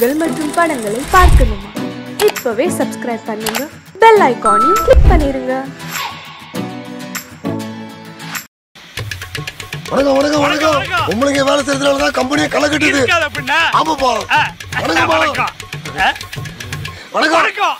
நிகழ்ச்சிகள் மற்றும் படங்களை பார்க்கணுமா இப்பவே சப்ஸ்கிரைப் பண்ணுங்க பெல் ஐகானையும் கிளிக் பண்ணிருங்க வணக்கம் வணக்கம் வணக்கம், வணக்கம் வணக்கம். உங்களுங்க வேலை செய்யறதுனால தான் கம்பெனியே களை கட்டுது இருக்காத பின்ன ஆமாப்பா ஆ, வணக்கம்ப்பா. வணக்கம் ஆ, வணக்கம் வணக்கம்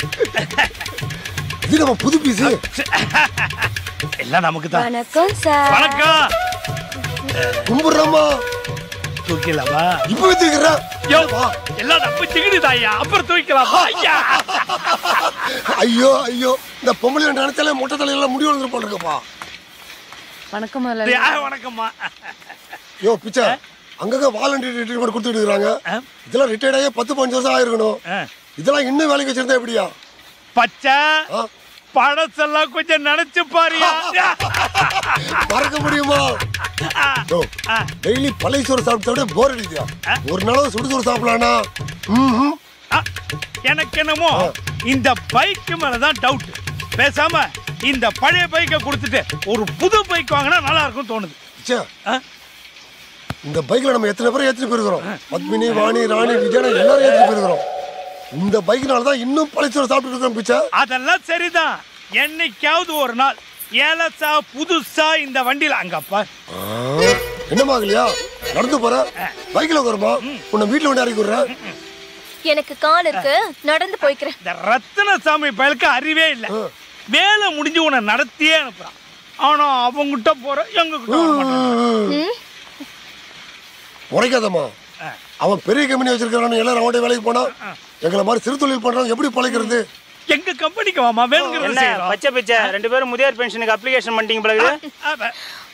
இது நம்ம புது பீஸ் எல்லாம் நமக்கு தான் வணக்கம் சார் வணக்கம் கும்பிடுறோமா தூக்கிடலாமா இப்பவே தூக்கிறேன் யோ எல்லாம் நம்ம சிகிடுதாய்யா அப்புறம் தூக்கலாமா ஐயா ஐயோ ஐயோ இந்த பொம்பளை நினைச்சாலே மொட்டை தலையெல்லாம் முடி வளர்ந்துரு போட்டிருக்கப்பா வணக்கம் ஆ, வணக்கம்மா யோ பிச்சை அங்கங்க வாலண்டியர் ரிட்டைர்மெண்ட் கொடுத்துட்டு இருக்காங்க ஆ, இதெல்லாம் ரிட்டையர்ட் ஆகி பத்து பதினஞ்சு வருஷம் ஆயிருக்கணும் ஆ. இதெல்லாம் இன்னும் வேலைக்கு வச்சிருந்தா எப்படியா பச்சை ஆ? பழசெல்லாம் கொஞ்சம் நினைச்சு பாரியா மறக்க முடியுமா யோ ஆ. டெய்லி பழைய சோறு சாப்பிட்ட விட போர் அடிக்குதா ஒரு நாளும் சுடுசோறு சாப்பிடலாம்னா ம் ஆ, எனக்கு என்னமோ இந்த பைக்கு மேலதான் டவுட் பேசாம இந்த பழைய பைக்கை கொடுத்துட்டு ஒரு புது பைக் வாங்கினா நல்லா இருக்கும் தோணுது பிச்சை ஆ? இந்த பைக்ல நம்ம எத்தனை பேர் ஏற்றிட்டு போயிருக்கிறோம் பத்மினி வாணி ராணி விஜயனா எல்லாரும் ஏற்றிட்டு போயிருக்கிறோம் இந்த பைக்னால தான் இன்னும் பழைச்சோறு சாப்பிட்டு இருக்கோம் பிச்சை அதெல்லாம் சரிதான் என்னைக்காவது ஒரு நாள் ஏலசா புதுசா இந்த வண்டியில அங்கப்பா ஆ, என்னம்மா ஆகலையா நடந்து போற பைக்ல உட்காருமா உன்னை வீட்டுல வந்து இறக்கி விடுறேன் எனக்கு கால் இருக்கு நடந்து போய்க்கிறேன் இந்த ரத்தினசாமி பயலுக்கு அறிவே இல்லை வேலை முடிஞ்சு உன்னை நடத்தியே அனுப்புறான் ஆனா அவங்கிட்ட போற எங்க கிட்ட வர மாட்டான். ம், முறைக்காதம்மா அவன் பெரிய கம்பெனி வச்சிருக்கானு எல்லாரும் அவன்கிட்ட வேலைக்கு போனா எங்களை மாதிரி சிறு தொழில் பண்றவங்க எப்படி பழைக்கிறது எங்க கம்பெனிக்கு வாமா வேணுங்கிறது என்ன செய்யறோம். பச்சை பிச்சை ரெண்டு பேரும் முதியோர் பென்ஷனுக்கு அப்ளிகேஷன் பண்ணிட்டீங்க பிறகு அவ-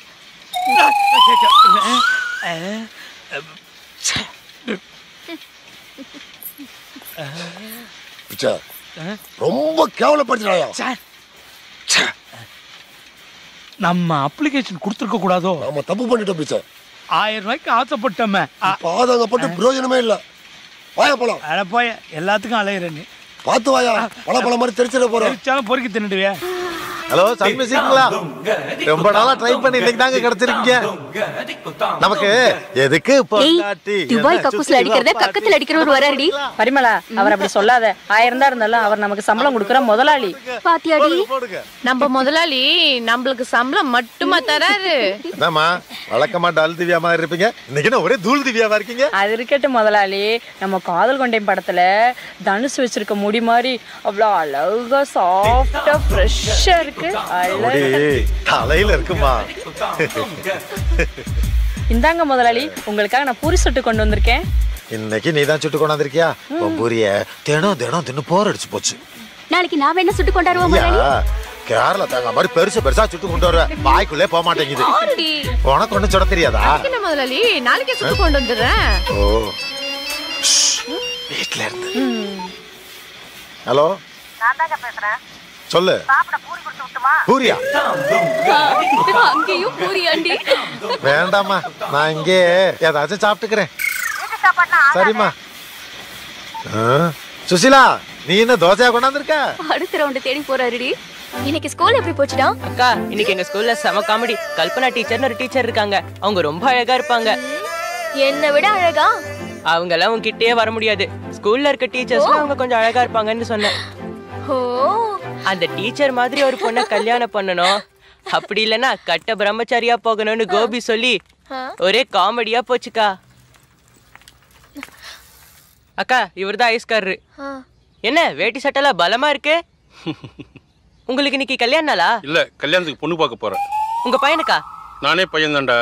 பிச்சை ரொம்ப கேவலப்படுத்தினாயா சார். நம்ம அப்ளிகேஷன் கொடுத்துருக்க கூடாதோ நாம தப்பு பண்ணிட்டோம் பிச்சை ஆயிரம் ரூபாய்க்கு ஆசைப்பட்டோமே அ- பாதகப்பட்டு பிரயோஜனமே இல்ல வாயா போலாம் அட போய எல்லாத்துக்கும் அலையிற நீ பார்த்து வாயா பல பல மாதிரி தெரிச்சிட போறோம் தெரிச்சாலும் பொறுக்கி தின்னுடுவியா ஹலோ சன்மியூசிக்ங்களா ரொம்ப நாளா ட்ரை பண்ணி இன்னைக்கு தாங்க கிடைச்சிருக்கீங்க நமக்கு எதுக்கு பொண்டாட்டி? துபாய் என்ன கக்கூஸ்ல சுத்தி அடிக்கிறத வா, கக்கத்துல அடிக்கிறவர் வராருடி பரிமளா அவர் அப்படி சொல்லாத ஆயிரம் தான் இருந்தாலும் அவர் நமக்கு சம்பளம் கொடுக்குற முதலாளி பாத்தியாடி போடுங்க, போடுங்க. நம்ம முதலாளி நம்மளுக்கு சம்பளம் மட்டுமா தராரு என்னம்மா வழக்கமா டல் திவ்யா மாதிரி இருப்பீங்க இன்னைக்கு என்ன ஒரே தூள் திவ்யாவா இருக்கீங்க அது இருக்கட்டும் முதலாளி நம்ம காதல் கொண்டேன் படத்துல தனுஷ் வச்சிருக்க முடி மாதிரி அவ்வளோ அழகா சாஃப்டா ஃப்ரெஷ்ஷா இருக்கு முடி அழகா தலையில இருக்குமா இந்தாங்க முதலாளி உங்களுக்காக நான் பூரி சுட்டு கொண்டு வந்திருக்கேன் இன்னைக்கு நீ தான் சுட்டு கொண்டாந்துருக்கியா உன் பூரிய தினம் தினம் தின்னு போர் அடிச்சு போச்சு நாளைக்கு நான் வேணா சுட்டு கொண்டாடுவோம் ஐயா கேரளா தேங்க மாதிரி பெருசு பெருசா சுட்டு கொண்டு வருவேன் வாய்க்குள்ளே போக மாட்டேங்குது ஆல்ரெடி உனக்கு ஒண்ணு சுட தெரியாதா என்ன முதலாளி நாளைக்கே சுட்டு கொண்டு வந்துடுறேன் ஓ ஷ், வீட்ல இருந்து ஹலோ சொல்லு பூரியா அங்கேயும் பூரியாண்டி வேண்டாம்மா நான் இங்கே ஏதாச்சும் சாப்பிட்டுக்கிறேன் சரிம்மா ஆ, சுசிலா நீ என்ன தோசையா கொண்டாந்துருக்க அடுத்த ரவுண்ட் தேடி போறாருடி இன்னைக்கு ஸ்கூல் எப்படி போச்சுடா அக்கா இன்னைக்கு எங்க ஸ்கூல்ல செம காமெடி கல்பனா டீச்சர்னு ஒரு டீச்சர் இருக்காங்க அவங்க ரொம்ப அழகா இருப்பாங்க என்னை விட அழகா அவங்க எல்லாம் உங்ககிட்டயே வர முடியாது ஸ்கூல்ல இருக்க டீச்சர்ஸ் அவங்க கொஞ்சம் அழகா இருப்பாங்கன்னு சொன்னேன் ஓ அந்த டீச்சர் மாதிரி ஒரு பொண்ணை கல்யாணம் பண்ணணும் அப்படி இல்லைன்னா கட்ட பிரம்மச்சாரியா போகணும்னு கோபி சொல்லி ஆ. ஒரே காமெடியா போச்சுக்கா அக்கா இவர்தான் ஐஸ்காரரு ஆ. என்ன வேட்டி சட்டெல்லாம் பலமா இருக்கு உங்களுக்கு இன்னைக்கு கல்யாண நாளா இல்ல கல்யாணத்துக்கு பொண்ணு பார்க்க போறேன் உங்க பையனுக்கா நானே பையன்தான்டா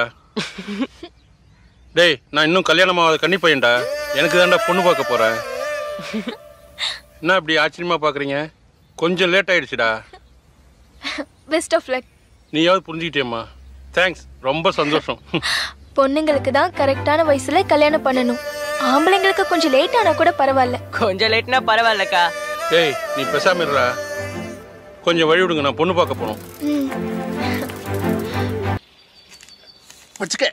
டேய் நான் இன்னும் கல்யாணம் ஆகாத கன்னி பையன்டா எனக்கு தான்டா பொண்ணு பார்க்க போறேன் என்ன இப்படி ஆச்சரியமா பாக்குறீங்க கொஞ்சம் லேட் ஆயிடுச்சுடா பெஸ்ட் ஆஃப் லக் நீயாவது புரிஞ்சுக்கிட்டேம்மா தேங்க்ஸ் ரொம்ப சந்தோஷம் பொண்ணுங்களுக்கு தான் கரெக்டான வயசுல கல்யாணம் பண்ணணும் ஆம்பளைங்களுக்கு கொஞ்சம் லேட் ஆனா கூட பரவாயில்ல கொஞ்சம் லேட்னா பரவாயில்லக்கா டேய் நீ பேசாம இருடா கொஞ்சம் வழி விடுங்க நான் பொண்ணு பார்க்க போறோம் ம் வச்சுக்க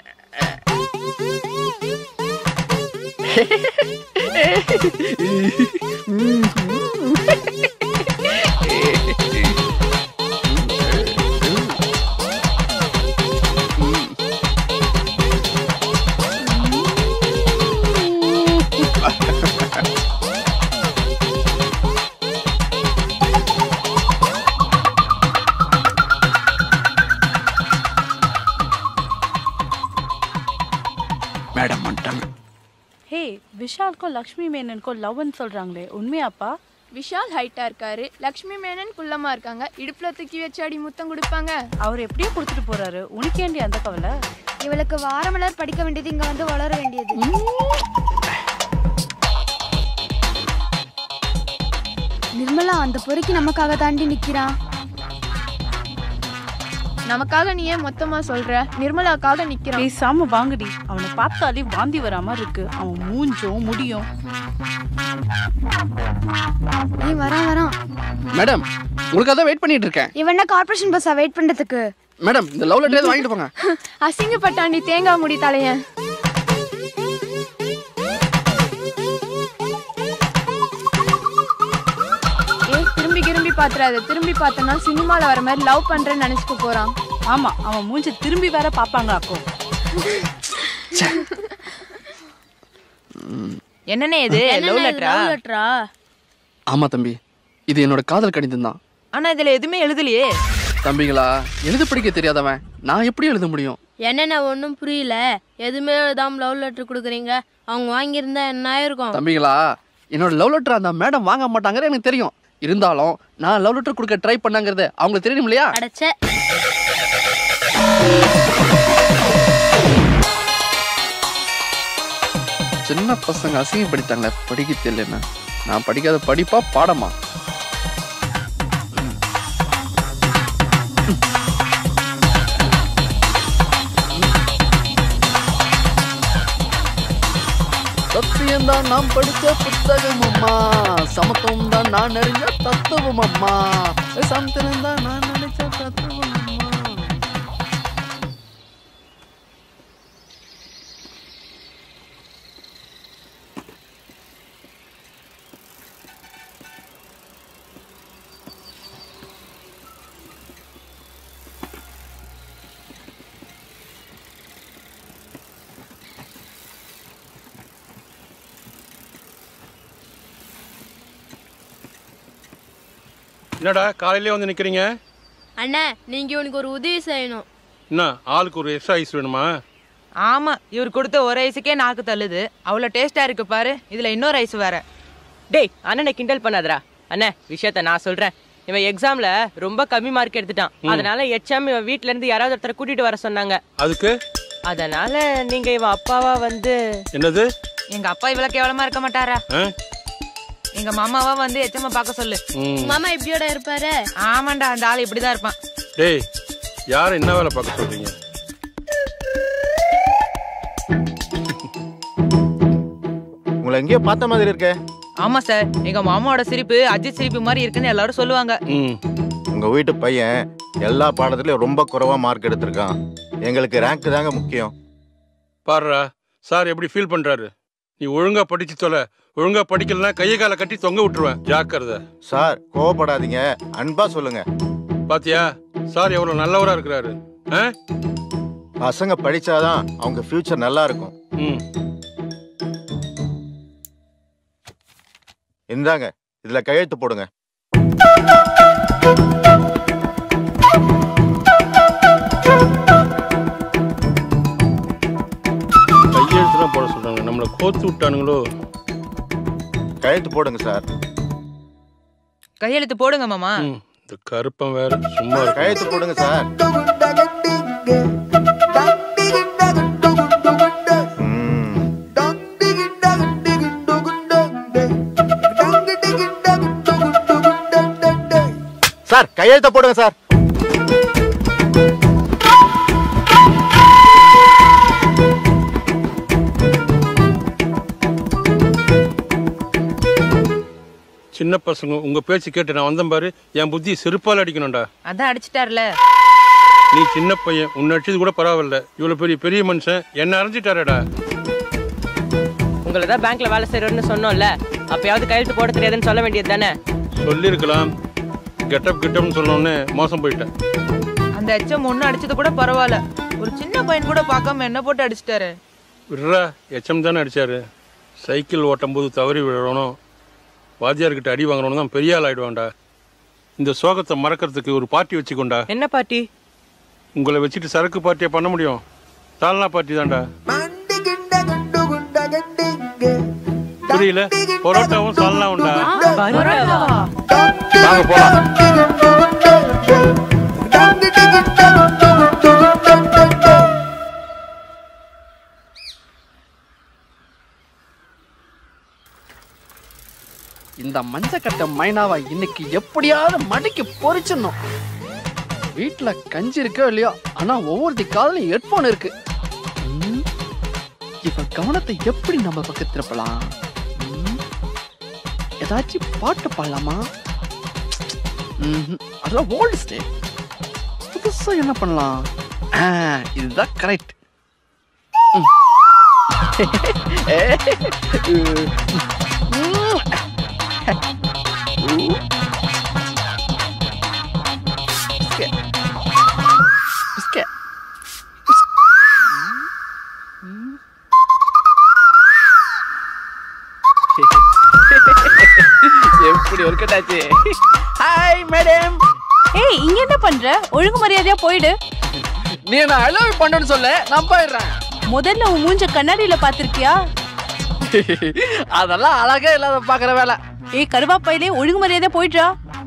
மேடம் வந்துட்டாங்க ஹே விஷாலுக்கும் லக்ஷ்மி மேனனுக்கும் லவ்னு சொல்றாங்களே உண்மையாப்பா விஷால் ஹைட்டா இருக்காரு லக்ஷ்மி மேனன் குள்ளமா இருக்காங்க இடுப்புல தூக்கி வச்சு அடி முத்தம் கொடுப்பாங்க அவர் எப்படியோ கொடுத்துட்டு போறாரு உனக்கேண்டி அந்த கவலை இவளுக்கு வாரமலர் படிக்க வேண்டியது இங்க வந்து வளர வேண்டியது நிர்மலா அந்த பொறுக்கி நமக்காக தாண்டி நிக்கிறான் நமக்காக நீ ஏன் மொத்தமா சொல்ற நிர்மலாக்காக நிக்கிறான் பேசாம வாங்கடி அவனை பார்த்தாலே வாந்தி வரா மாதிரி இருக்கு அவன் மூஞ்சும் முடியும் நீ வரான் வரான் மேடம் உங்களுக்காக தான் வெயிட் பண்ணிட்டு இருக்கேன் இவன் என்ன கார்பரேஷன் பஸ்ஸா வெயிட் பண்றதுக்கு மேடம் இந்த லவ் லெட்டர் வாங்கிட்டு போங்க அசிங்கப்பட்டாண்டி தேங்காய் முடி தலையன் ஏய் திரும்பி திரும்பி பாத்துறாத திரும்பி பார்த்தனா சினிமால வர மாதிரி லவ் பண்றேன்னு நினைச்சுக்க போறான் ஆமா அவன் மூஞ்சி திரும்பி வேற பாப்பாங்க அக்கோ என்னண்ணே இது லவ் லெட்டரா லெட்டரா ஆமா தம்பி இது என்னோட காதல் கடிதம் தான் ஆனா இதுல எதுவுமே எழுதலையே தம்பிங்களா எழுத படிக்க தெரியாதவன் நான் எப்படி எழுத முடியும் என்னென்ன ஒன்றும் புரியல எதுவுமே எழுதாம லவ் லெட்டர் கொடுக்குறீங்க அவங்க வாங்கியிருந்தா என்ன ஆயிருக்கும் தம்பிங்களா என்னோட லவ் லெட்டர் அந்த மேடம் வாங்க மாட்டாங்கன்னு எனக்கு தெரியும் இருந்தாலும் நான் லவ் லெட்டர் கொடுக்க ட்ரை பண்ணாங்கிறது அவங்களுக்கு தெரியும் இல்லையா அடைச்ச சின்ன பசங்க அசிங்கப்படுத்தாங்க படிக்க தெரியலன்னு நான் படிக்காத படிப்பா பாடமா சத்தியம் தான் நாம் படிச்ச புத்தகம் அம்மா சமத்துவம் தான் நான் அறிஞ்ச தத்துவம் அம்மா சமத்தினம் தான் நான் நினைச்ச தத்துவம் அம்மா என்னடா காலையிலே வந்து நிக்கிறீங்க அண்ணா நீங்க உனக்கு ஒரு உதவி செய்யணும் என்ன ஆளுக்கு ஒரு எக்ஸ்ட்ரா ஐஸ் வேணுமா ஆமா இவர் கொடுத்த ஒரு ஐஸுக்கே நாக்கு தள்ளுது அவ்வளவு டேஸ்டா இருக்கு பாரு இதுல இன்னொரு ஐஸ் வேற டேய் அண்ணனை கிண்டல் பண்ணாதடா அண்ணே விஷயத்த நான் சொல்றேன் இவன் எக்ஸாம்ல ரொம்ப கம்மி மார்க் எடுத்துட்டான் ம். அதனால எச்சாம் இவன் வீட்ல இருந்து யாராவது ஒருத்தரை கூட்டிட்டு வர சொன்னாங்க அதுக்கு அதனால நீங்க இவன் அப்பாவா வந்து என்னது எங்க அப்பா இவ்வளவு கேவலமா இருக்க மாட்டாரா ஆ? எங்க மாமாவா வந்து எச்சம்மா பார்க்க சொல்லு ம். மாமா இப்படியோட இருப்பாரு ஆமாண்டா அந்த ஆள் இப்படிதான் இருப்பான் டேய் யாரை என்ன வேலை பார்க்க சொல்றீங்க உங்களை எங்கேயோ பார்த்த மாதிரி இருக்கே ஆமா சார் எங்க மாமாவோட சிரிப்பு அஜித் சிரிப்பு மாதிரி இருக்குன்னு எல்லாரும் சொல்லுவாங்க உங்க வீட்டு பையன் எல்லா பாடத்துலயும் ரொம்ப குறைவா மார்க் எடுத்திருக்கான் எங்களுக்கு ரேங்க் தாங்க முக்கியம் பாருடா சார் எப்படி ஃபீல் பண்றாரு நீ ஒழுங்கா படிச்சு தொலை ஒழுங்கா படிக்கலனா கையை காலை கட்டி தொங்க விட்டுருவேன் ஜாக்கிரதை சார் கோவப்படாதீங்க அன்பா சொல்லுங்க பாத்தியா சார் எவ்வளவு நல்லவரா இருக்கிறாரு ஆ? பசங்க படிச்சாதான் அவங்க ஃபியூச்சர் நல்லா இருக்கும் ம் இந்தாங்க இதுல கையெழுத்து போடுங்க கையெழுத்துலாம் போட சொல்றாங்க நம்மளை கோத்து விட்டானுங்களோ கையெழுத்து போடுங்க சார் கையெழுத்து போடுங்க மாமா இந்த கருப்பன் வேற சும்மா இருக்கு. கையெழுத்து போடுங்க சார் சார் கையெழுத்த போடுங்க சார் சின்ன பசங்க உங்க பேச்சு கேட்டு நான் வந்தேன் பாரு என் புத்தி செருப்பால் அடிக்கணும்டா அதான் அடிச்சிட்டாருல நீ சின்ன பையன் உன்னை அடிச்சது கூட பரவாயில்ல இவ்வளவு பெரிய பெரிய மனுஷன் என்ன அரைஞ்சிட்டாரடா உங்களை தான் பேங்க்ல வேலை செய்யறோம்னு சொன்னோம்ல அப்பயாவது கையெழுத்து போட தெரியாதுன்னு சொல்ல வேண்டியது தானே சொல்லியிருக்கலாம் கெட்டப் கெட்டப்னு சொன்னோன்னே மோசம் போயிட்டேன் அந்த எச்சம் ஒண்ணு அடிச்சது கூட பரவாயில்ல ஒரு சின்ன பையன் கூட பார்க்காம என்ன போட்டு அடிச்சிட்டாரு விட்றா எச்சம் தானே அடிச்சாரு சைக்கிள் ஓட்டும்போது தவறி விழணும் வாத்தியார்கிட்ட அடி வாங்கணும் தான் பெரிய ஆள் ஆயிடுவான்டா இந்த சோகத்தை மறக்கிறதுக்கு ஒரு பார்ட்டி வச்சுக்கோண்டா என்ன பார்ட்டி உங்களை வச்சுட்டு சரக்கு பார்ட்டியை பண்ண முடியும் சால்னா பார்ட்டி தான்டா புரியல பரோட்டாவும் சால்னா உண்டா வாங்க போலாம் இந்த மஞ்சக்கட்டை மைனாவை இன்னைக்கு எப்படியாவது மடிக்கு பொறிச்சிடணும் வீட்டுல கஞ்சி இருக்கோ இல்லையோ ஆனா ஒவ்வொருத்தி காதலையும் ஹெட்போன் இருக்கு ம், இவன் கவனத்தை எப்படி நம்ம பக்கம் திருப்பலாம் ம், ஏதாச்சும் பாட்டு பாடலாமா ம்ஹும், அதெல்லாம் ஓல்டு ஸ்டே புதுசா என்ன பண்ணலாம் ஆ, இதுதான் கரெக்ட் எப்படி ஒரு கட்டாச்சு ஹாய் மேடம் ஏய் இங்க என்ன பண்ற ஒழுங்கு மரியாதையா போயிடு நீ நான் ஐ லவ் பண்ணணும்னு சொல்ல நான் போயிடுறேன் முதல்ல உன் மூஞ்ச கண்ணாடியில பாத்திருக்கியா அதெல்லாம் அழகா இல்லாத பாக்குற வேலை ஏய் கருவாப்பையிலே ஒழுங்கு மரியாதையா போயிடுறா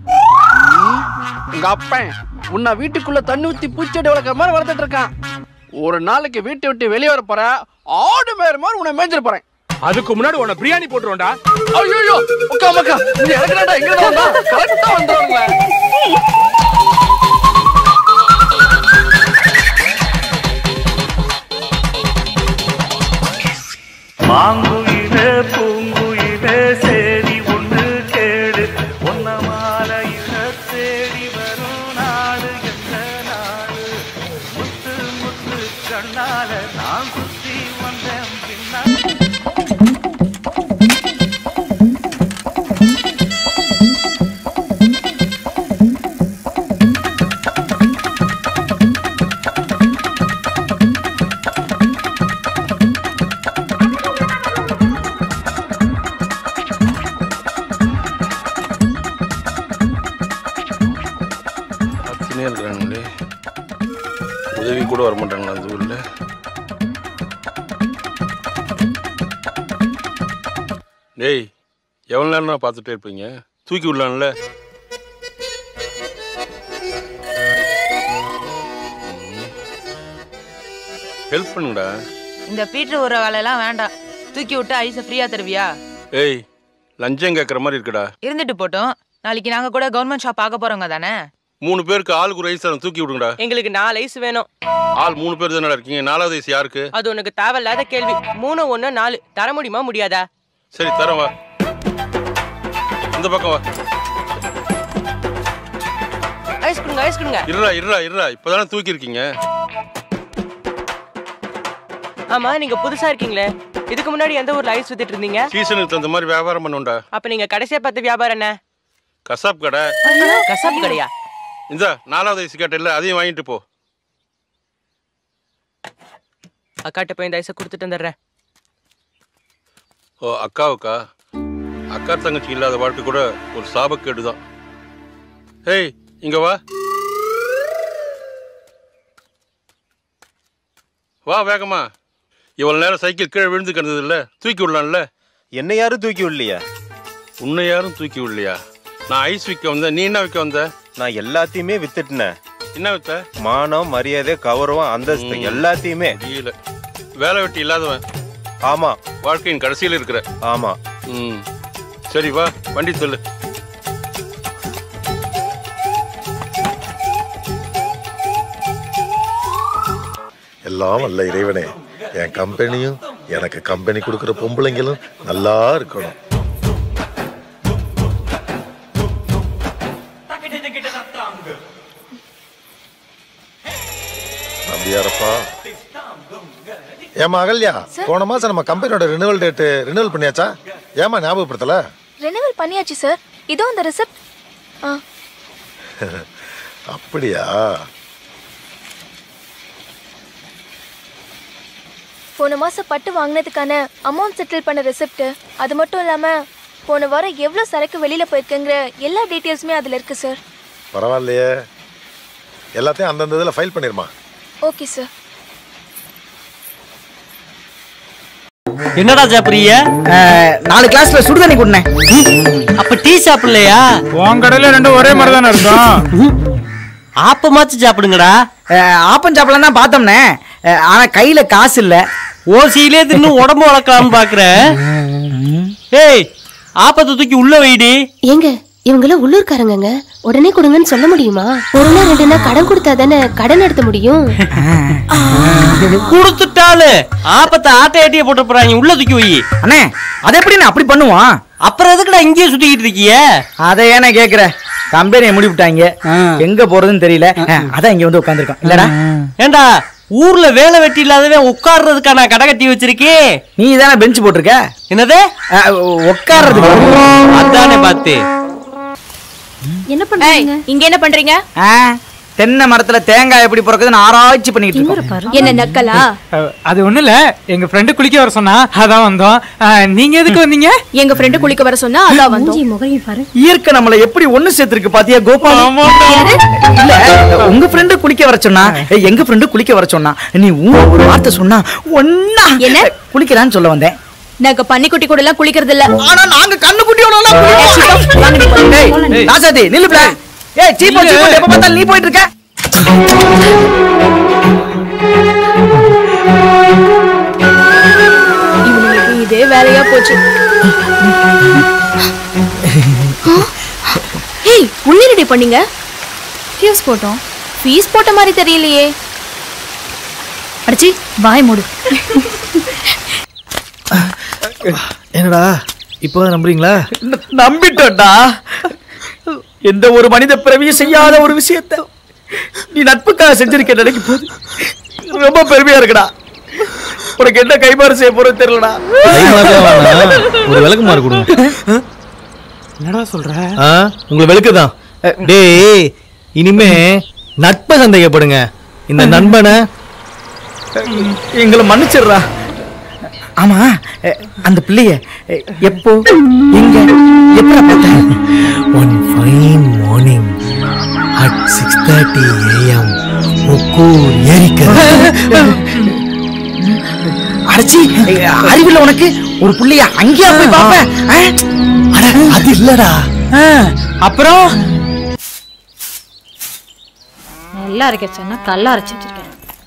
உங்க அப்பன் உன்னை வீட்டுக்குள்ள தண்ணி ஊத்தி பூச்செடி வளர்க்குற மாதிரி வளர்த்துட்டு இருக்கான் ஒரு நாளைக்கு வீட்டை விட்டு வெளியே வர போற ஆடு மேற மாதிரி உன்னை மேய்ஞ்சிட போறேன் அதுக்கு முன்னாடி உன்னை பிரியாணி போட்டுருவோம்டா ஐயோ உக்கா மக்கா நீ இறங்குறாடா எங்க வந்தா கரெக்டா வந்துருவாங்களே மாங்குயிலே பூங்குயிலே சேரி ஒண்ணு கேடு ஒன்ன மாலையில தேடி வரும் நாடு எந்த நாடு முத்து முத்து கண்ணால நான் சுத்தி வந்தேன் பின்னா பார்த்துனே இருக்கிறாங்களே உதவி கூட வர மாட்டாங்களா அந்த ஊரில் டேய் எவ்வளோ நேரம் நான் பார்த்துட்டே இருப்பீங்க தூக்கி விடலாம்ல ஹெல்ப் பண்ணுங்கடா இந்த பீட்டர் உர வேலையெல்லாம் வேண்டாம் தூக்கி விட்டு ஐஸை ஃப்ரீயா தருவியா ஏய் லஞ்சம் கேட்குற மாதிரி இருக்குடா இருந்துட்டு போட்டோம் நாளைக்கு நாங்க கூட கவர்மெண்ட் ஷாப் பார்க்க போறவங்க தானே மூணு பேருக்கு ஆளுக்கு ஒரு ஐஸ் தூக்கி விடுங்கடா எங்களுக்கு நாலு ஐஸ் வேணும் ஆள் மூணு பேர் தானடா இருக்கீங்க நாலாவது ஐஸ் யாருக்கு அது உனக்கு தேவையில்லாத கேள்வி மூணு ஒண்ணு நாலு தர முடியுமா முடியாதா சரி தரேன் வா இந்த பக்கம் வா ஐஸ் கொடுங்க ஐஸ் கொடுங்க இருடா இருடா இருடா இப்போதானே தூக்கி இருக்கீங்க ஆமா நீங்க புதுசா இருக்கீங்களே இதுக்கு முன்னாடி எந்த ஊர்ல ஐஸ் வித்துட்டு இருந்தீங்க சீசனுக்கு தகுந்த மாதிரி வியாபாரம் பண்ணுவோம்டா அப்ப நீங்க கடைசியா பார்த்த வியாபாரம் என்ன கசாப் கடை கசாப் கடையா இந்த நாலாவது ஐஸ் கேட்டல அதையும் வாங்கிட்டு போ அக்காட்ட போய் இந்த ஐஸை கொடுத்துட்டு வந்துடுறேன் ஓ அக்காவுக்கா அக்கா தங்கச்சி இல்லாத வாழ்க்கை கூட ஒரு சாபக்கேடு தான் ஏய் இங்க வா வா வேகமா இவ்வளவு நேரம் சைக்கிள் கீழே விழுந்து கிடந்தது இல்ல தூக்கி விடலாம்ல என்ன யாரும் தூக்கி விடலையா உன்னை யாரும் தூக்கி விடலையா நான் ஐஸ் விற்க வந்தேன் நீ என்ன விற்க வந்த நான் எல்லாத்தையுமே வித்துட்டேன் என்ன வித்த மானம் மரியாதை கௌரவம் அந்தஸ்து எல்லாத்தையுமே முடியல வேலை வெட்டி இல்லாதவன் ஆமா வாழ்க்கையின் கடைசியில் இருக்கிற ஆமா ம் சரி வா வண்டி சொல்லு எல்லாம் வல்ல இறைவனே என் கம்பெனியும் எனக்கு கம்பெனி கொடுக்குற பொம்பளைங்களும் நல்லா இருக்கணும் நம்பியாரப்பா ஏமா அகல்யா போன மாசம் நம்ம கம்பெனியோட ரினுவல் டேட்டு ரினுவல் பண்ணியாச்சா ஏமா ஞாபகப்படுத்தல ரெனுவல் பண்ணியாச்சு சார் இதோ இந்த ரிசிப்ட் ஆ அப்படியா போன மாசம் பட்டு வாங்கினதுக்கான அமௌண்ட் செட்டில் பண்ண ரெசிப்ட் அது மட்டும் இல்லாம போன வாரம் எவ்வளோ சரக்கு வெளியில போயிருக்குங்கிற எல்லா டீட்டெயில்ஸுமே அதுல இருக்கு சார் பரவாயில்லையே எல்லாத்தையும் அந்தந்த இதில் ஃபைல் பண்ணிருமா ஓகே சார் என்னடா சாப்பிடுறிய நாலு கிளாஸ்ல சுடுதண்ணி குடினேன் அப்ப டீ சாப்பிடலையா உன் கடையில ரெண்டும் ஒரே மாதிரி தானே இருக்கும் ஆப்பமாச்சும் சாப்பிடுங்கடா ஆப்பம் சாப்பிடலாம் தான் பார்த்தோம்னே அஹ், ஆனா கையில காசு இல்ல ஓசியிலே தின்னு உடம்பு வளர்க்கலாம்னு பாக்குறேன் ஏய் ஆப்பத்தை தூக்கி உள்ள வைடி ஏங்க இவங்கள உள்ளூர்காரங்கங்க உடனே கொடுங்கன்னு சொல்ல முடியுமா ஒரு நாள் ரெண்டு நாள் கடன் கொடுத்தா தானே கடன் நடத்த முடியும் கொடுத்துட்டாலு ஆப்பத்தை ஆட்டை ஆட்டிய போட்டு போறாங்க உள்ள தூக்கி வை அண்ணே அது எப்படி நான் அப்படி பண்ணுவான் அப்புறம் எதுக்குடா இங்கேயே சுத்திக்கிட்டு இருக்கிய அதை ஏன்னா கேக்குற கம்பெனியை மூடி விட்டாங்க எங்க போறதுன்னு தெரியல அஹ், அதான் இங்க வந்து உட்காந்துருக்கோம் இல்லடா ஏண்டா ஊர்ல வேலை வெட்டி இல்லாதவன் உட்கார்றதுக்கான கடை கட்டி வச்சிருக்கேன் நீ தானே பெஞ்ச் போட்டிருக்க என்னது உட்கார்றதுக்கு அதானே பார்த்து என்ன பண்றீங்க இங்க என்ன பண்றீங்க ஆ, தென்னை மரத்துல தேங்காய் எப்படி பிறக்குதுன்னு ஆராய்ச்சி பண்ணிட்டு இருக்கோம் என்ன நக்கலா அது ஒண்ணு இல்ல எங்க ஃப்ரெண்டு குளிக்க வர சொன்னா அதான் வந்தோம் அஹ், நீங்க எதுக்கு வந்தீங்க எங்க ஃப்ரெண்டு குளிக்க வர சொன்னா அதான் வந்தோம் இயற்கை நம்மள எப்படி ஒண்ணு சேர்த்திருக்கு பாத்தியா கோபால் இல்ல உங்க ஃப்ரெண்டு குளிக்க வர சொன்னா ஏய், எங்க ஃப்ரெண்டு குளிக்க வர சொன்னா நீ ஊ ஒரு வார்த்தை சொன்னா ஒன்னா என்ன? குளிக்கலான்னு சொல்ல வந்தேன் நாங்க பன்னிக்குட்டி கூட எல்லாம் குளிக்கிறது இல்ல ஆனா நாங்க கண்ணு குட்டியோட ஏய் ராசாதி நில்லுப்ல ஏய் சீப்போ சீப்போ எப்ப பார்த்தாலும் நீ போயிட்டு இருக்க இவனுங்களுக்கு இதே வேலையா போச்சு ஏய் உள்ளிரடி பண்ணீங்க ஃபீஸ் போட்டோம் ஃபீஸ் போட்ட மாதிரி தெரியலையே அடிச்சி வாய் மூடு என்னடா இப்போ நம்புறீங்களா நம்பிட்டோம்டா எந்த ஒரு மனித பிறவியும் செய்யாத ஒரு விஷயத்த நீ நட்புக்காக செஞ்சிருக்க நினைக்கும் போது ரொம்ப பெருமையா இருக்குடா உனக்கு என்ன கைமாறு செய்ய போறது தெரியலடா ஒரு விளக்கு மாறு கொடுங்க என்னடா சொல்ற ஆ உங்களை விளக்குதான் டேய் இனிமே நட்பை சந்தேகப்படுங்க இந்த நண்பனை எங்களை மன்னிச்சிடுறா ஆமா அஹ், அந்த பிள்ளைய அஹ், எப்போ எங்க எப்ப பார்த்த one fine morning at six thirty AM Okkur ஏரிக்கரை அடைச்சி அறிவில்ல உனக்கு ஒரு புள்ளைய அங்கேயா போய் பாப்பேன் அட அது இல்லடா அப்புறம் நல்லா இருக்கச்சுன்னா கல்லா அரைச்சி வச்சிருக்கேன்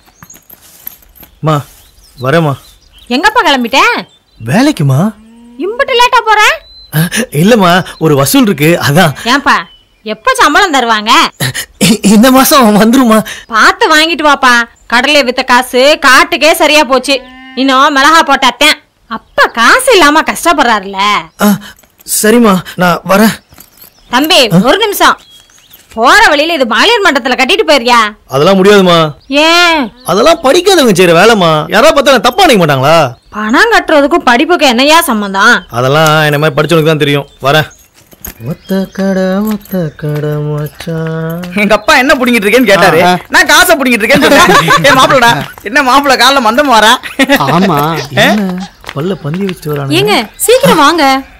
மா வரேம்மா எங்கப்பா கிளம்பிட்டேன் வேலைக்குமா இம்புட்டு லேட்டா போறேன் இல்லம்மா ஒரு வசூல் இருக்கு அதான் ஏன்பா எப்ப சம்பளம் தருவாங்க இ- இந்த மாசம் வந்துருமா பார்த்து வாங்கிட்டு வாப்பா கடலை வித்த காசு காட்டுக்கே சரியா போச்சு இன்னும் மிளகா போட்டாத்தேன் அப்பா காசு இல்லாம கஷ்டப்படுறாருல ஆ, சரிம்மா நான் வரேன் தம்பி ஒரு நிமிஷம் போற வழியில இது மகளிர் மண்டபத்துல கட்டிட்டு போயிருக்கியா அதெல்லாம் முடியாதுமா ஏன் அதெல்லாம் படிக்காதவங்க செய்யற வேலைமா யாராவது பார்த்தா தப்பா நினைக்க மாட்டாங்களா பணம் கட்டுறதுக்கும் படிப்புக்கும் என்னையா சம்பந்தம் அதெல்லாம் என்ன மாதிரி படிச்சவனுக்கு தான் தெரியும் வரேன் ஒத்த கடை ஒத்த கடை மச்சான் எங்க அப்பா என்ன புடிங்கிட்டு இருக்கேன்னு கேட்டாரு ஆ. நான் காசை புடிங்கிட்டு இருக்கேன்னு சொன்னேன் ஏ மாப்பிளடா என்ன மாப்பிள காலைல மந்தம் வரா ஆமா பல்ல பந்தி வச்சுட்டு வரானே ஏங்க சீக்கிரம் வாங்க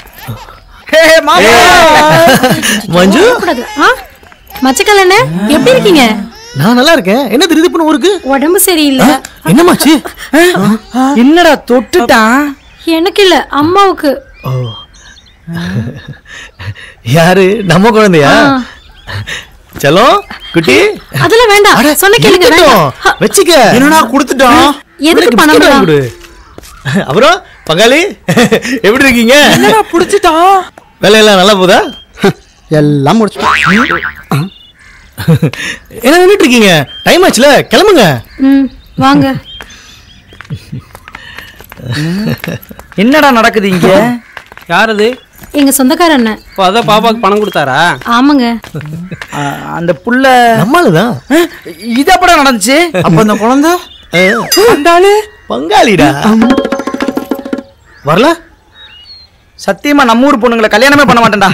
மஞ்சு மச்சக்கல்லண்ண எப்படி இருக்கீங்க நான் நல்லா இருக்கேன் என்ன திடீர்னு ஊருக்கு உடம்பு சரியில்லை என்னமாச்சு என்னடா தொட்டுட்டான் எனக்கு இல்ல அம்மாவுக்கு ஓ யாரு நம்ம குழந்தையா செல்லம் குட்டி அதெல்லாம் வேண்டாம் சொன்ன கேளுங்க இருக்கட்டும். வேண்டாம் வச்சுக்க என்னடா கொடுத்துட்டோம் எதுக்கு பணம் எல்லாம்? கொடு அப்புறம் பங்காளி எப்படி இருக்கீங்க என்னடா புடிச்சிட்டான் வேலையெல்லாம் நல்லா போதா எல்லாம் முடிச்சு என்ன நின்னுட்டு இருக்கீங்க டைம் ஆச்சுல கிளம்புங்க ம் வாங்க என்னடா நடக்குது இங்க யார் அது எங்க சொந்தக்கார அண்ணன் இப்போ அதான் பாப்பாக்கு பணம் கொடுத்தாரா ஆமாங்க ஆ, அந்த புள்ள நம்மளுதான் இது அப்படா நடந்துச்சு அப்ப அந்த குழந்தை அந்த பங்காளிடா வரல சத்தியமா நம்ம ஊர் பொண்ணுங்களை கல்யாணமே பண்ண மாட்டேன்டா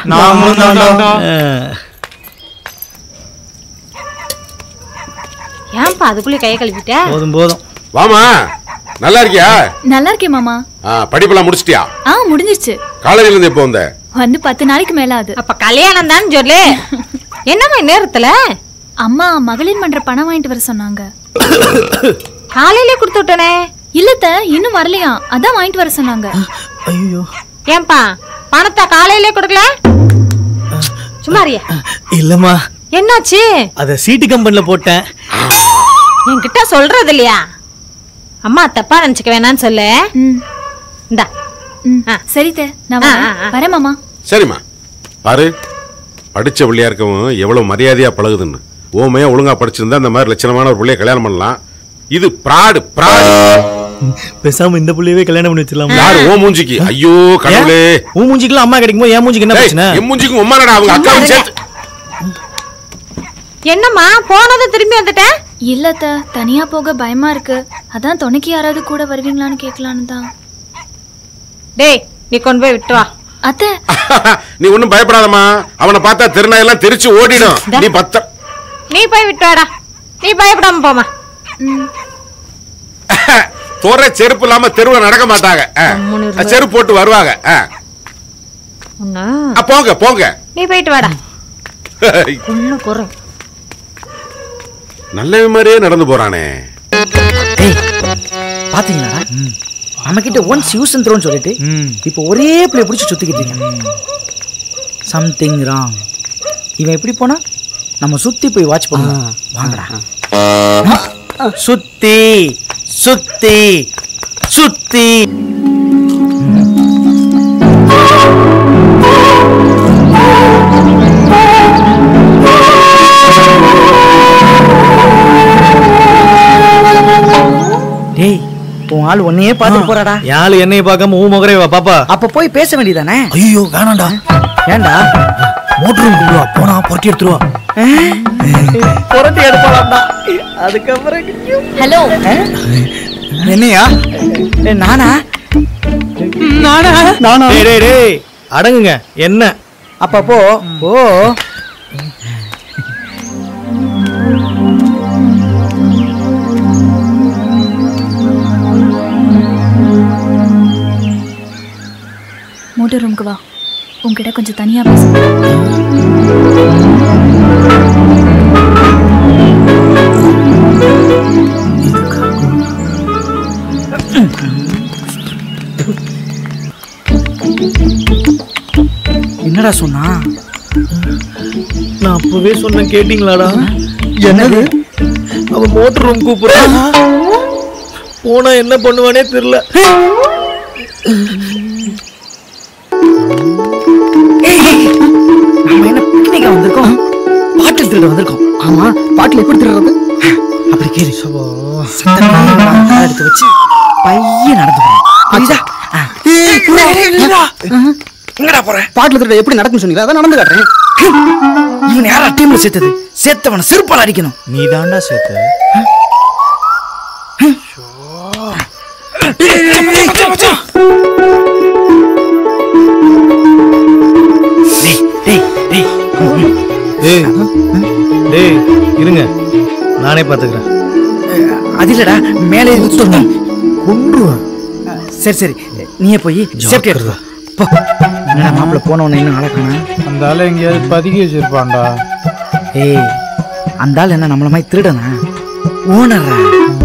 ஏன்பா அதுக்குள்ளே கையை கழுவிட்ட போதும் போதும் வாமா நல்லா இருக்கியா நல்லா இருக்கேன் மாமா ஆ, படிப்பெல்லாம் முடிச்சிட்டியா ஆ முடிஞ்சிருச்சு காலேஜ்ல இருந்து எப்போ வந்த வந்து பத்து நாளைக்கு மேல ஆகுது அப்ப கல்யாணம் தான் சொல்லு என்னம்மா நேரத்துல அம்மா மகளிர் மன்ற பணம் வாங்கிட்டு வர சொன்னாங்க காலையிலே கொடுத்து விட்டனே இல்லத்த இன்னும் வரலையா அதான் வாங்கிட்டு வர சொன்னாங்க ஐயோ ஏன்பா பணத்தை காலையிலே கொடுக்கல சும்மாரியா இல்லம்மா என்னாச்சு அத சீட்டு கம்பெனில போட்டேன் என்கிட்ட சொல்றது இல்லையா அம்மா தப்பா நினைச்சுக்க வேணாம்னு சொல்லு இந்தா சரி தே நான் வரேன். வரேன் மாமா சரிம்மா பாரு படிச்ச பிள்ளையா இருக்கவும் எவ்வளவு மரியாதையா பழகுதுன்னு ஓமையா ஒழுங்கா படிச்சிருந்தா இந்த மாதிரி லட்சணமான ஒரு பிள்ளைய கல்யாணம் பண்ணலாம் இது பிராடு பிராடு பேசாம இந்த புள்ளையவே கல்யாணம் பண்ணி வச்சிடலாம் யாரு ஓ மூஞ்சிக்கு ஐயோ கடவுளே உன் மூஞ்சிக்குலாம் அம்மா கிடைக்கும்போது என் மூஞ்சிக்கு என்ன டேய், பிரச்சனை என் மூஞ்சிக்கும் உம்மாடா அவங்க அக்காவும் சேர்த்து என்னம்மா போனதும் திரும்பி வந்துட்டேன் இல்லத்த தனியா போக பயமா இருக்கு அதான் துணைக்கு யாராவது கூட வருவீங்களான்னு கேட்கலான்னு தான் டேய் நீ கொண்டு போய் விட்டு வா அத்தை நீ ஒண்ணும் பயப்படாதம்மா அவனை பார்த்தா திருநாயெல்லாம் தெரிச்சு ஓடிடும் நீ பத்த நீ போய் விட்டு வாடா நீ பயப்படாம போமா தோற செருப்பு இல்லாம தெருவுல நடக்க மாட்டாங்க ஆ. செருப்பு போட்டு வருவாங்க ஆ. ஒண்ணா ஆ, போங்க போங்க நீ போயிட்டு வாடா குள்ளு குறை நல்ல மாதிரியே நடந்து போறானே பாத்தீங்களா நம்ம கிட்ட ஒன்ஸ் யூஸ் அண்ட் த்ரோன்னு சொல்லிட்டு இப்போ ஒரே பிள்ளை பிடிச்சி சுத்திக்கிட்டு இருக்கீங்க சம்திங் ராங் இவன் எப்படி போனா நம்ம சுத்தி போய் வாட்ச் பண்ணுவோம் வாங்கடா சுத்தி சுத்தி சுத்தி டேய் உன் ஆள் உன்னையே பார்த்துட்டு போறாடா யாழ் என்னைய பார்க்காம ஊ முகரேவா பாப்பா அப்ப போய் பேச வேண்டியதானே ஐயோ வேணாம்டா ஏன்டா மோட்டர் ரூம் கூடுவா போனா பொருட்டி எடுத்துருவா புரட்டி எடுப்பாளாம்டா அதுக்கப்புறம் ஹலோ என்னையா நானா நானா நானா டேய் டேய் டேய் அடங்குங்க என்ன அப்ப போ ஓ மோட்டர் ரூமுக்கு வா உன்கிட்ட கொஞ்சம் தனியா பேச என்னடா சொன்னா நான் அப்பவே சொன்ன கேட்டீங்களாடா என்னது அவன் மோட்டர் ரூம் கூப்பிடுறான் போனா என்ன பண்ணுவானே தெரியல நம்ம என்ன பிக்னிக்கா வந்திருக்கோம் பாட்டில் திருட வந்திருக்கோம் ஆமா பாட்டில் எப்படி திருடுறது அப்படி கேளு சத்தமே இல்லாம காலை எடுத்து வச்சு பையன் நடந்து போறோம் புரியுதா எங்கடா போற பாட்டில் திருட எப்படி நடக்கும் சொன்னீங்க அதான் நடந்து காட்டுறேன் இவன் யாரா டீம்ல சேர்த்தது சேர்த்தவன செருப்பால் அடிக்கணும் நீ தாண்டா சேர்த்த டேய் டேய் இருங்க நானே பாத்துக்கிறேன் அது இல்லடா மேலே குத்தணும் கொன்றுவேன் சரி சரி நீயே போய் சேஃப்டி எடுத்து வா. போ என்னடா மாப்பிள்ள போனவன இன்னும் அழகானா அந்த ஆளை எங்கேயாவது பதுக்கி வச்சிருப்பான்டா ஏய் அந்த ஆள் என்ன நம்மள மாதிரி திருடனா ஓனரா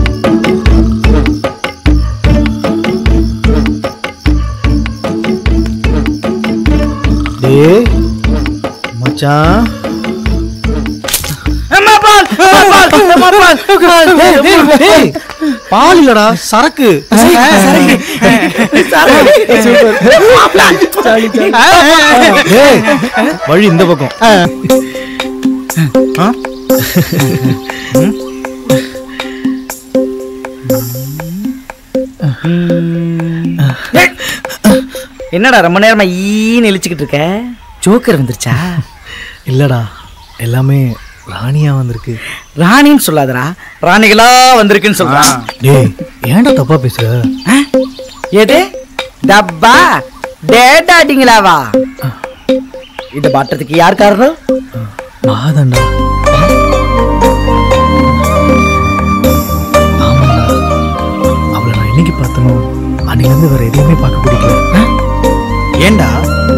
டேய் மச்சான் பால் இல்லடா சரக்கு டேய், வழி இந்த பக்கம் ஆ? ம்? என்னடா ரொம்ப நேரமா ஈன்னு இழிச்சுக்கிட்டு இருக்க ஜோக்கர் வந்துருச்சா இல்லடா எல்லாமே ராணியா வந்திருக்கு ராணின்னு சொல்லாதடா ராணிகளா வந்திருக்குன்னு சொல்றா டேய் ஏன்டா தப்பா பேசுற எது டப்பா டேட்டாடிங்களாவா இத மாற்றத்துக்கு யார் காரணம் மாதண்டா அவளை நான் என்னைக்கு பார்த்தனோ அன்னையிலேருந்து வேற எதையுமே பார்க்க பிடிக்கல ஆ? ஏன்டா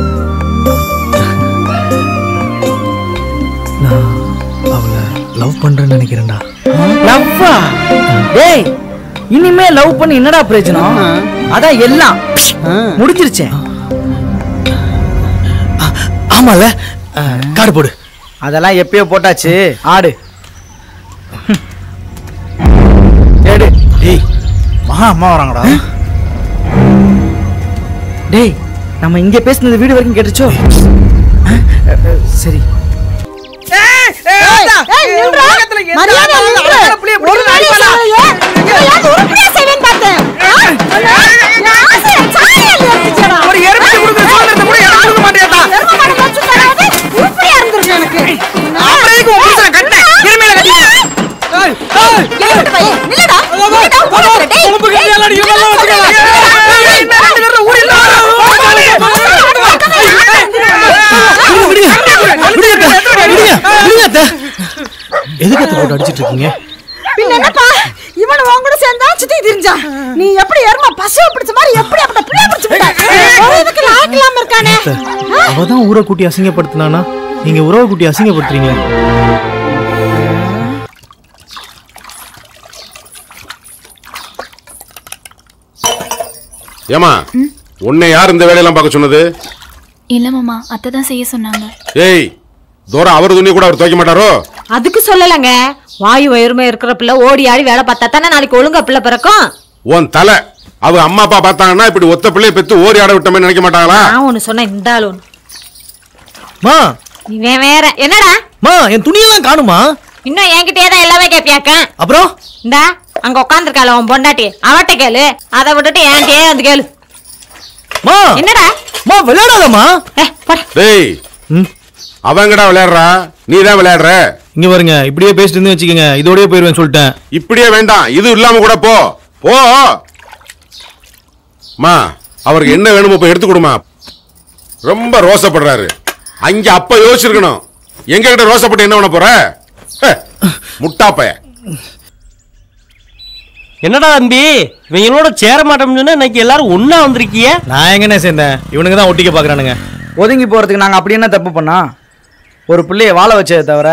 நான் அவளை லவ் பண்றேன்னு நினைக்கிறேன்டா லவ்வா டேய் இனிமே லவ் பண்ணி என்னடா பிரயோஜனம் அதான் எல்லாம் முடிஞ்சிருச்சே ஆமால காடு போடு அதெல்லாம் எப்பயோ போட்டாச்சு ஆடு ஏடு டேய் மகா அம்மா வராங்கடா டேய் நம்ம இங்க பேசுனது வீடு வரைக்கும் கேட்டுச்சோ அஹ், அஹ், சரி எதுக்கு அத்தை போட்டு அடிச்சிட்டு இருக்கீங்க பின்ன என்னப்பா இவன் உன் கூட சேர்ந்தா சுத்தி திரிஞ்சான் நீ எப்படி எருமா பசுவை பிடிச்ச மாதிரி எப்படி அப்படி பிள்ளை பிடிச்சு விட்ட ஒரு இதுக்கு லாய்க்கு இல்லாம இருக்கானே அத்தை, அவதான் ஊரை கூட்டி அசிங்கப்படுத்தினானா நீங்க உறவை கூட்டி அசிங்கப்படுத்துறீங்க ஏமா உன்னை யார் இந்த வேலையெல்லாம் பார்க்க சொன்னது இல்ல மாமா அத்தை தான் செய்ய சொன்னாங்க ஏய் தூரம் அவர் துணி கூட அவர் துவைக்க மாட்டாரோ அதுக்கு சொல்லலங்க வாயு வயிறுமே இருக்கிற பிள்ளை ஓடி ஆடி வேலை பார்த்தா தானே நாளைக்கு ஒழுங்கா பிள்ளை பிறக்கும் உன் தலை அவ அம்மா அப்பா பார்த்தாங்கன்னா இப்படி ஒத்த பிள்ளைய பெத்து ஓரி ஆட விட்டமே நினைக்க மாட்டாங்களா நான் ஒண்ணு சொன்னேன் இந்த ஆளு ஒண்ணு மா இவன் வேற என்னடா மா என் துணியெல்லாம் காணுமா இன்னும் என்கிட்டயே தான் எல்லாமே கேப்பியாக்க அப்புறம் இந்தா அங்க உட்காந்துருக்காள உன் பொண்டாட்டி அவட்ட கேளு அதை விட்டுட்டு என்கிட்டயே வந்து கேளு மா என்னடா மா விளையாடாதம்மா டேய் அவங்கடா விளையாடுறா நீ தான் விளையாடுற இங்க பாருங்க இப்படியே பேசிட்டு இருந்து வச்சுக்கோங்க இதோடயே போயிருவேன் சொல்லிட்டேன் இப்படியே வேண்டாம் இது இல்லாம கூட போ போ மா அவருக்கு என்ன வேணுமோ போய் எடுத்து கொடுமா ரொம்ப ரோசப்படுறாரு அங்க அப்ப யோசிச்சிருக்கணும் எங்க கிட்ட ரோசப்பட்டு என்ன பண்ண போற ஹே, முட்டாப்பைய என்னடா தம்பி இவங்களோட சேர மாட்டோம்னு சொன்னா இன்னைக்கு எல்லாரும் ஒண்ணா வந்திருக்கிய நான் எங்கண்ணே சேர்ந்தேன் இவனுங்க தான் ஒட்டிக்க பாக்குறானுங்க ஒதுங்கி போறதுக்கு நாங்க அப்படி என்ன தப்பு பண்ணா ஒரு பிள்ளைய வாழ வச்சதை தவிர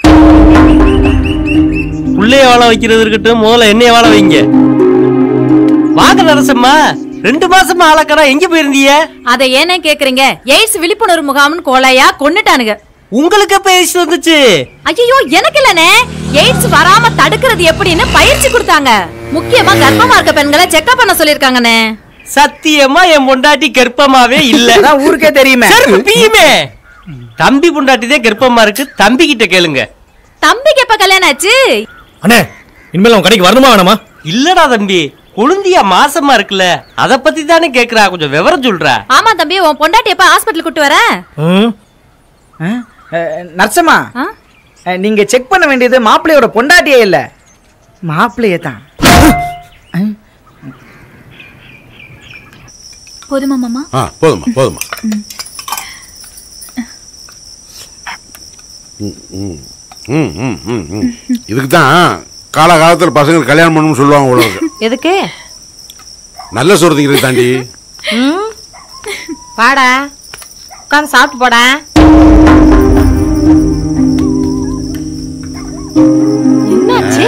புள்ளைய வாழ வைக்கிறது இருக்கட்டும் முதல்ல என்னைய வாழ வைங்க வாங்க நரசம்மா ரெண்டு மாசமா ஆளக்கடா எங்க போயிருந்தீங்க அதை ஏனே கேக்குறீங்க எய்ட்ஸ் விழிப்புணர்வு முகாம்னு கோலையா கொன்னுட்டானுங்க உங்களுக்கு எப்ப எய்ட்ஸ் வந்துச்சு ஐயோ எனக்கு இல்லனே எய்ட்ஸ் வராம தடுக்கிறது எப்படின்னு பயிற்சி கொடுத்தாங்க முக்கியமா கர்ப்பமா இருக்க பெண்களை செக்அப் பண்ண சொல்லிருக்காங்கண்ணே சத்தியமா என் பொண்டாட்டி கர்ப்பமாவே இல்ல அதான் ஊருக்கே தெரியுமே. சரி, பியுமே தம்பி பொண்டாட்டி தான் கர்ப்பமா இருக்கு தம்பி கிட்ட கேளுங்க தம்பிக்கு எப்ப கல்யாணம் ஆச்சு அண்ணே இனிமேல் அவன் கடைக்கு வரணுமா வேணாமா இல்லடா தம்பி குழந்தையா மாசமா இருக்குல்ல அத பத்தி தானே கேக்குறா கொஞ்சம் விவரம் சொல்றா ஆமா தம்பி உன் பொண்டாட்டி எப்ப ஹாஸ்பிட்டல் கூட்டு வர நர்சம்மா அஹ், நீங்க செக் பண்ண வேண்டியது மாப்பிள்ளையோட பொண்டாட்டியே இல்ல மாப்பிள்ளையே தான் போதுமா மாமா ஆ போதுமா போதுமா ம், ம், ம், ம், ம், ம். இதுக்கு தான் காலகாலத்தில் பசங்க கல்யாணம் பண்ணணும்னு சொல்லுவாங்க உலகம் எதுக்கு நல்ல சோறு திங்கிறது தாண்டி ம் வாடா உட்காந்து சாப்பிட்டு போடா என்னாச்சு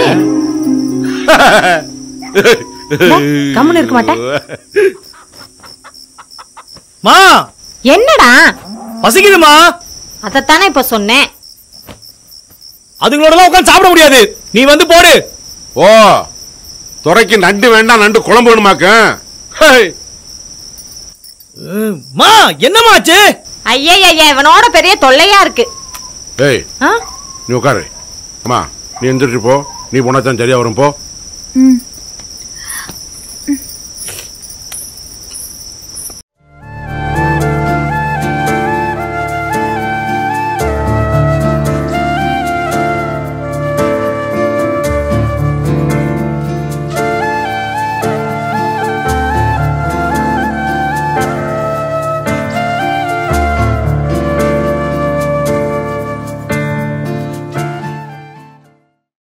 கம்முன்னு இருக்க மாட்டேன் மா என்னடா பசிக்குதுமா அதைத்தானே இப்ப சொன்னேன் அதுங்களோட உட்காந்து சாப்பிட முடியாது நீ வந்து போடு ஓ துறைக்கு நண்டு வேண்டாம் நண்டு குழம்பு வேணுமாக்க மா என்னம்மா ஆச்சு ஐயா ஐயா இவனோட பெரிய தொல்லையா இருக்கு ஏய் ஆ? நீ உட்காரு அம்மா நீ எந்திரிச்சு போ நீ போனா தான் சரியா வரும் போ ம்